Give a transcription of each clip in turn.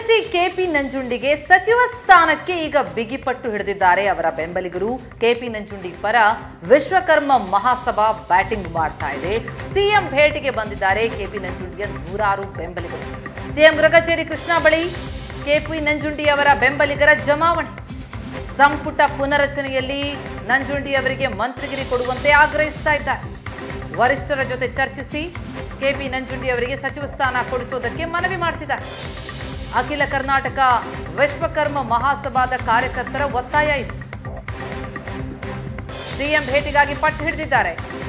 MLC KP ನಂಜುಂಡಿಗೆ ಸಚಿವ ಸ್ಥಾನಕ್ಕೆ ಈಗ ಬಿಗಿಪಟ್ಟು ಹಿಡಿದಿದ್ದಾರೆ ಅವರ ಬೆಂಬಲಿಗರು ಕೆಪಿ ನಂಜುಂಡಿ ಪರ ವಿಶ್ವಕರ್ಮ ಮಹಾಸಭಾ ಬ್ಯಾಟಿಂಗ್ ಮಾಡ್ತಾ ಇದೆ ಸಿಎಂ ಭೇಟಿಗೆ ಬಂದಿದ್ದಾರೆ ಕೆಪಿ ನಂಜುಂಡಿಯ ನೂರಾರು ಬೆಂಬಲಿಗರು ಸಿಎಂ ಗೃಹ ಕಚೇರಿ ಕೃಷ್ಣ ಬಳಿ ಕೆಪಿ ನಂಜುಂಡಿ ಅವರ ಬೆಂಬಲಿಗರ ಜಮಾವಣೆ ಸಂಪುಟ ಪುನರಚನೆಯಲ್ಲಿ ನಂಜುಂಡಿ ಅವರಿಗೆ ಮಂತ್ರಿಗಿರಿ ಕೊಡುವಂತೆ ಆಗ್ರಹಿಸ್ತಾ ಇದ್ದಾರೆ ವರಿಷ್ಠರ ಜೊತೆ ಚರ್ಚಿಸಿ ಕೆಪಿ ನಂಜುಂಡಿ ಅವರಿಗೆ ಸಚಿವ ಸ್ಥಾನ ಕೊಡಿಸುವುದಕ್ಕೆ ಮನವಿ ಮಾಡ್ತಿದ್ದಾರೆ ಅಖಿಲ ಕರ್ನಾಟಕ ವಿಶ್ವಕರ್ಮ ಮಹಾಸಭಾದ ಕಾರ್ಯಕರ್ತರ ಒತ್ತಾಯ ಇದೆ ಸಿಎಂ ಭೇಟಿಗಾಗಿ ಪಟ್ಟು ಹಿಡಿದಿದ್ದಾರೆ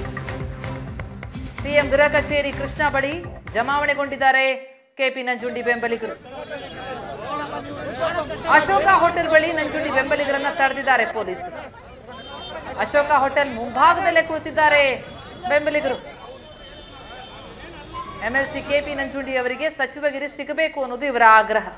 ಸಿಎಂ ಗೃಹ ಕಚೇರಿ ಕೃಷ್ಣ ಬಳಿ ಜಮಾವಣೆಗೊಂಡಿದ್ದಾರೆ ಕೆಪಿ ನಂಜುಂಡಿ ಬೆಂಬಲಿಗರು ಅಶೋಕ ಹೋಟೆಲ್ ಬಳಿ ನಂಜುಂಡಿ ಬೆಂಬಲಿಗರನ್ನ ತಡೆದಿದ್ದಾರೆ ಪೊಲೀಸರು ಅಶೋಕ ಹೋಟೆಲ್ ಮುಂಭಾಗದಲ್ಲೇ ಕುಳಿತಿದ್ದಾರೆ ಬೆಂಬಲಿಗರು ಎಂಎಲ್ಸಿ ಕೆಪಿ ನಂಜುಂಡಿ ಅವರಿಗೆ ಸಚಿವಗಿರಿ ಸಿಗಬೇಕು ಅನ್ನೋದು ಇವರ ಆಗ್ರಹ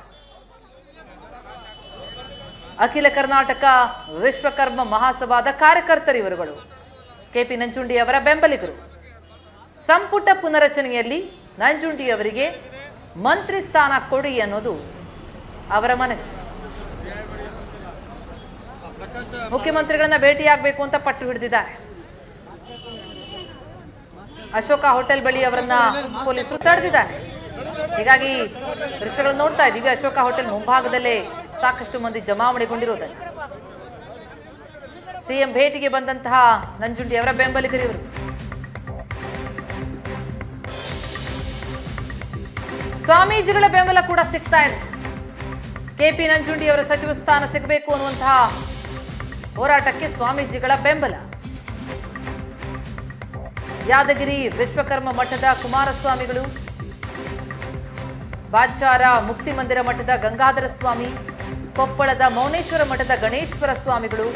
ಅಖಿಲ ಕರ್ನಾಟಕ ವಿಶ್ವಕರ್ಮ ಮಹಾಸಭಾದ ಕಾರ್ಯಕರ್ತರು ಇವರುಗಳು ಕೆಪಿ ನಂಜುಂಡಿ ಅವರ ಬೆಂಬಲಿಗರು ಸಂಪುಟ ಪುನರಚನೆಯಲ್ಲಿ ನಂಜುಂಡಿ ಅವರಿಗೆ ಮಂತ್ರಿ ಸ್ಥಾನ ಕೊಡಿ ಅನ್ನೋದು ಅವರ ಮನವಿ ಮುಖ್ಯಮಂತ್ರಿಗಳನ್ನ ಭೇಟಿಯಾಗಬೇಕು ಅಂತ ಪಟ್ಟು ಹಿಡಿದಿದ್ದಾರೆ ಅಶೋಕ ಹೋಟೆಲ್ ಬಳಿ ಅವರನ್ನ ಪೊಲೀಸರು ತಡೆದಿದ್ದಾರೆ ಹೀಗಾಗಿ ದೃಶ್ಯಗಳನ್ನು ನೋಡ್ತಾ ಇದ್ದೀವಿ ಅಶೋಕ ಹೋಟೆಲ್ ಮುಂಭಾಗದಲ್ಲೇ ಸಾಕಷ್ಟು ಮಂದಿ ಜಮಾವಣೆಗೊಂಡಿರುವುದನ್ನು ಸಿಎಂ ಭೇಟಿಗೆ ಬಂದಂತಹ ನಂಜುಂಡಿ ಅವರ ಬೆಂಬಲಿಗರು ಇವರು ಸ್ವಾಮೀಜಿಗಳ ಬೆಂಬಲ ಕೂಡ ಸಿಗ್ತಾ ಇದೆ ಕೆಪಿ ನಂಜುಂಡಿ ಅವರ ಸಚಿವ ಸ್ಥಾನ ಸಿಗಬೇಕು ಅನ್ನುವಂತಹ ಹೋರಾಟಕ್ಕೆ ಸ್ವಾಮೀಜಿಗಳ ಬೆಂಬಲ ಯಾದಗಿರಿ ವಿಶ್ವಕರ್ಮ ಮಠದ ಕುಮಾರಸ್ವಾಮಿಗಳು ಬಾಚಾರ ಮುಕ್ತಿ ಮಂದಿರ ಮಠದ ಗಂಗಾಧರ ಸ್ವಾಮಿ ಕೊಪ್ಪಳದ ಮೌನೇಶ್ವರ ಮಠದ ಗಣೇಶ್ವರ ಸ್ವಾಮಿಗಳು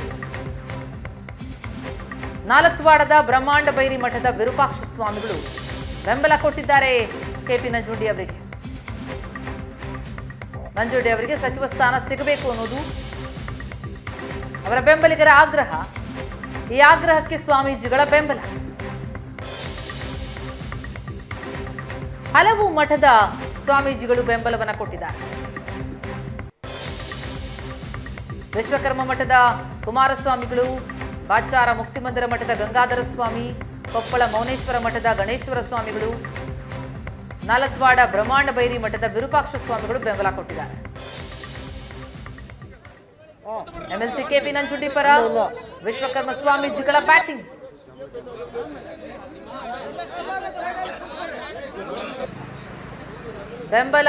ನಾಲತ್ವಾಡದ ಬ್ರಹ್ಮಾಂಡ ಬೈರಿ ಮಠದ ವಿರೂಪಾಕ್ಷ ಸ್ವಾಮಿಗಳು ಬೆಂಬಲ ಕೊಟ್ಟಿದ್ದಾರೆ ಕೆಪಿ ನಂಜುಂಡಿ ಅವರಿಗೆ ನಂಜುಂಡಿ ಅವರಿಗೆ ಸಚಿವ ಸ್ಥಾನ ಸಿಗಬೇಕು ಅನ್ನೋದು ಅವರ ಬೆಂಬಲಿಗರ ಆಗ್ರಹ ಈ ಆಗ್ರಹಕ್ಕೆ ಸ್ವಾಮೀಜಿಗಳ ಬೆಂಬಲ ಹಲವು ಮಠದ ಸ್ವಾಮೀಜಿಗಳು ಬೆಂಬಲವನ್ನ ಕೊಟ್ಟಿದ್ದಾರೆ ವಿಶ್ವಕರ್ಮ ಮಠದ ಕುಮಾರಸ್ವಾಮಿಗಳು ಬಾಚಾರ ಮುಕ್ತಿಮಂದಿರ ಮಠದ ಗಂಗಾಧರ ಸ್ವಾಮಿ ಕೊಪ್ಪಳ ಮೌನೇಶ್ವರ ಮಠದ ಗಣೇಶ್ವರ ಸ್ವಾಮಿಗಳು ನಾಲತ್ವಾಡ ಬ್ರಹ್ಮಾಂಡ ಬೈರಿ ಮಠದ ವಿರೂಪಾಕ್ಷ ಸ್ವಾಮಿಗಳು ಬೆಂಬಲ ಕೊಟ್ಟಿದ್ದಾರೆ ಎಂಎಲ್ಸಿ ಕೆಪಿ ನಂಜುಂಡಿ ಪರ ವಿಶ್ವಕರ್ಮ ಸ್ವಾಮೀಜಿಗಳ ಬ್ಯಾಟಿಂಗ್ ಬೆಂಬಲ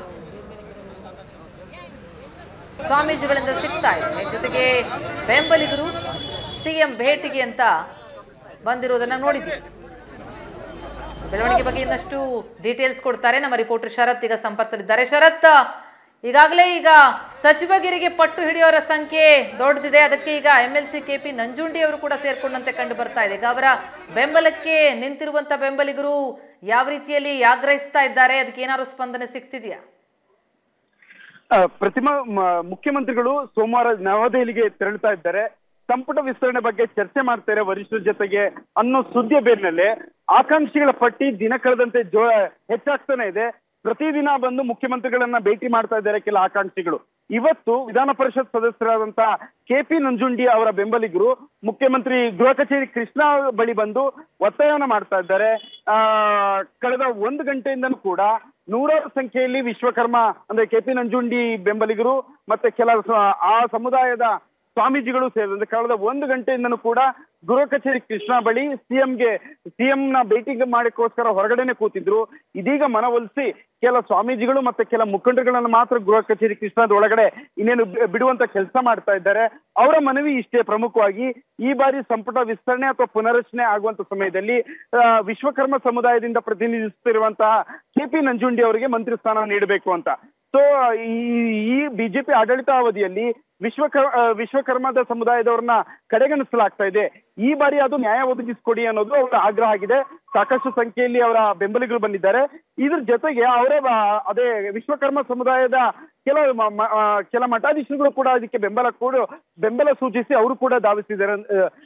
ಸ್ವಾಮೀಜಿಗಳಿಂದ ಸಿಗ್ತಾ ಇದೆ ಜೊತೆಗೆ ಬೆಂಬಲಿಗರು ಸಿಎಂ ಭೇಟಿಗೆ ಅಂತ ಬಂದಿರೋದನ್ನ ನೋಡಿದ್ವಿ ಬೆಳವಣಿಗೆ ಬಗ್ಗೆ ಇನ್ನಷ್ಟು ಡೀಟೇಲ್ಸ್ ಕೊಡ್ತಾರೆ ನಮ್ಮ ರಿಪೋರ್ಟರ್ ಶರತ್ ಈಗ ಸಂಪರ್ಕದಲ್ಲಿದ್ದಾರೆ ಶರತ್ ಈಗಾಗಲೇ ಈಗ ಸಚಿವಗಿರಿಗೆ ಪಟ್ಟು ಹಿಡಿಯೋರ ಸಂಖ್ಯೆ ದೊಡ್ಡದಿದೆ ಅದಕ್ಕೆ ಈಗ M L C KP Nanjundi ಅವರು ಕೂಡ ಸೇರ್ಕೊಂಡಂತೆ ಕಂಡು ಬರ್ತಾ ಇದೆ ಈಗ ಅವರ ಬೆಂಬಲಕ್ಕೆ ನಿಂತಿರುವಂತ ಬೆಂಬಲಿಗರು ಯಾವ ರೀತಿಯಲ್ಲಿ ಆಗ್ರಹಿಸ್ತಾ ಇದ್ದಾರೆ ಅದಕ್ಕೆ ಏನಾದ್ರು ಸ್ಪಂದನೆ ಸಿಗ್ತಿದೆಯಾ ಆ, ಪ್ರತಿಮಾ ಮ- ಮುಖ್ಯಮಂತ್ರಿಗಳು ಸೋಮವಾರ ನವದೆಹಲಿಗೆ ತೆರಳುತ್ತಾ ಇದ್ದಾರೆ ಸಂಪುಟ ವಿಸ್ತರಣೆ ಬಗ್ಗೆ ಚರ್ಚೆ ಮಾಡ್ತಾರೆ ವರಿಷ್ಠರ ಜೊತೆಗೆ ಅನ್ನೋ ಸುದ್ದಿಯ ಬೇರಿನಲ್ಲಿ ಆಕಾಂಕ್ಷಿಗಳ ಪಟ್ಟಿ ದಿನ ಕಳೆದಂತೆ ಜೋ ಹೆಚ್ಚಾಗ್ತಾನೆ ಇದೆ ಪ್ರತಿದಿನ ಬಂದು ಮುಖ್ಯಮಂತ್ರಿಗಳನ್ನ ಭೇಟಿ ಮಾಡ್ತಾ ಇದ್ದಾರೆ ಕೆಲ ಆಕಾಂಕ್ಷಿಗಳು ಇವತ್ತು ವಿಧಾನ ಪರಿಷತ್ ಸದಸ್ಯರಾದಂತ ಕೆ ಪಿ ನಂಜುಂಡಿ ಅವರ ಬೆಂಬಲಿಗರು ಮುಖ್ಯಮಂತ್ರಿ ಗೃಹ ಕಚೇರಿ ಕೃಷ್ಣ ಬಳಿ ಬಂದು ಒತ್ತಾಯವನ್ನ ಮಾಡ್ತಾ ಇದ್ದಾರೆ ಆ ಕಳೆದ ಒಂದು ಗಂಟೆಯಿಂದನೂ ಕೂಡ ನೂರಾರು ಸಂಖ್ಯೆಯಲ್ಲಿ ವಿಶ್ವಕರ್ಮ ಅಂದ್ರೆ ಕೆ ಪಿ ನಂಜುಂಡಿ ಬೆಂಬಲಿಗರು ಮತ್ತೆ ಕೆಲ ಸ- ಆ ಸಮುದಾಯದ ಸ್ವಾಮೀಜಿಗಳು ಸೇರಿದಂತೆ ಕಳೆದ ಒಂದು ಗಂಟೆಯಿಂದನೂ ಕೂಡ ಗೃಹ ಕಚೇರಿ ಕೃಷ್ಣ ಬಳಿ ಸಿಎಂಗೆ ಸಿಎಂ ನ ಭೇಟಿ ಮಾಡಕ್ಕೋಸ್ಕರ ಹೊರಗಡೆನೆ ಕೂತಿದ್ರು ಇದೀಗ ಮನವೊಲಿಸಿ ಕೆಲ ಸ್ವಾಮೀಜಿಗಳು ಮತ್ತೆ ಕೆಲ ಮುಖಂಡರುಗಳನ್ನ ಮಾತ್ರ ಗೃಹ ಕಚೇರಿ ಕೃಷ್ಣದ ಒಳಗಡೆ ಇನ್ನೇನು ಬಿ- ಬಿಡುವಂತ ಕೆಲಸ ಮಾಡ್ತಾ ಇದ್ದಾರೆ ಅವರ ಮನವಿ ಇಷ್ಟೇ ಪ್ರಮುಖವಾಗಿ ಈ ಬಾರಿ ಸಂಪುಟ ವಿಸ್ತರಣೆ ಅಥವಾ ಪುನರಚನೆ ಆಗುವಂತ ಸಮಯದಲ್ಲಿ ಆ, ವಿಶ್ವಕರ್ಮ ಸಮುದಾಯದಿಂದ ಪ್ರತಿನಿಧಿಸುತ್ತಿರುವಂತಹ ಕೆ ಪಿ ನಂಜುಂಡಿ ಅವರಿಗೆ ಮಂತ್ರಿ ಸ್ಥಾನ ನೀಡಬೇಕು ಅಂತ ಸೊ ಈ ಈ ಬಿಜೆಪಿ ಆಡಳಿತಾವಧಿಯಲ್ಲಿ ವಿಶ್ವಕರ್ ಆ, ವಿಶ್ವಕರ್ಮದ ಸಮುದಾಯದವ್ರನ್ನ ಕಡೆಗಣಿಸಲಾಗ್ತಾ ಇದೆ ಈ ಬಾರಿ ಅದು ನ್ಯಾಯ ಒದಗಿಸಿಕೊಡಿ ಅನ್ನೋದು ಅವರ ಆಗ್ರಹ ಆಗಿದೆ ಸಾಕಷ್ಟು ಸಂಖ್ಯೆಯಲ್ಲಿ ಅವರ ಬೆಂಬಲಿಗರು ಬಂದಿದ್ದಾರೆ ಇದ್ರ ಜೊತೆಗೆ ಅವರೇ ಬ- ಅದೇ ವಿಶ್ವಕರ್ಮ ಸಮುದಾಯದ ಕೆಲ ಮ- ಮ- ಆ, ಕೆಲ ಮಠಾಧೀಶರುಗಳು ಕೂಡ ಅದಕ್ಕೆ ಬೆಂಬಲ ಕೂಡ ಬೆಂಬಲ ಸೂಚಿಸಿ ಅವರು ಕೂಡ ಧಾವಿಸಿದ್ದಾರೆ ಆ,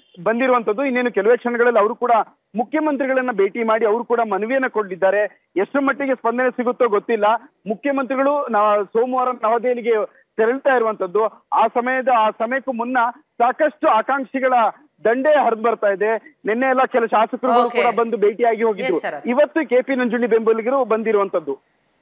ಬಂದಿರುವಂತದ್ದು ಇನ್ನೇನು ಕೆಲವೇ ಕ್ಷಣಗಳಲ್ಲಿ ಅವರು ಕೂಡ ಮುಖ್ಯಮಂತ್ರಿಗಳನ್ನ ಭೇಟಿ ಮಾಡಿ ಅವರು ಕೂಡ ಮನವಿಯನ್ನ ಕೊಟ್ಟಿದ್ದಾರೆ ಎಷ್ಟು ಮಟ್ಟಿಗೆ ಸ್ಪಂದನೆ ಸಿಗುತ್ತೋ ಗೊತ್ತಿಲ್ಲ ಮುಖ್ಯಮಂತ್ರಿಗಳು ನ- ಸೋಮವಾರ ನವದೆಹಲಿಗೆ ತೆರಳ್ತಾ ಇರುವಂತದ್ದು ಆ ಸಮಯದ ಆ ಸಮಯಕ್ಕೂ ಮುನ್ನ ಸಾಕಷ್ಟು ಆಕಾಂಕ್ಷಿಗಳ ದಂಡೇ ಹರಿದು ಬರ್ತಾ ಇದೆ ನಿನ್ನೆ ಎಲ್ಲ ಕೆಲ ಶಾಸಕರುಗಳು Okay. ಕೂಡ ಬಂದು ಭೇಟಿಯಾಗಿ ಹೋಗಿದ್ರು Yes, sir. ಇವತ್ತು ಕೆಪಿ ನಂಜುಂಡಿ ಬೆಂಬಲಿಗರು ಬಂದಿರುವಂತದ್ದು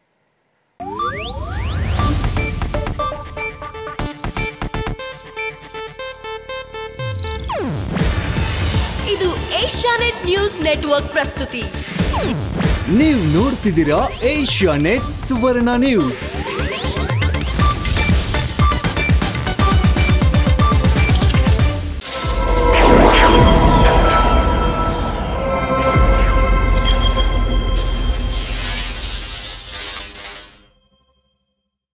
ಇದು ಏಷ್ಯಾನೆಟ್ ನ್ಯೂಸ್ ನೆಟ್ವರ್ಕ್ ಪ್ರಸ್ತುತಿ ನೀವು ನೋಡ್ತಿದ್ದೀರಾ ಏಷ್ಯಾ ನೆಟ್ ಸುವರ್ಣ ನ್ಯೂಸ್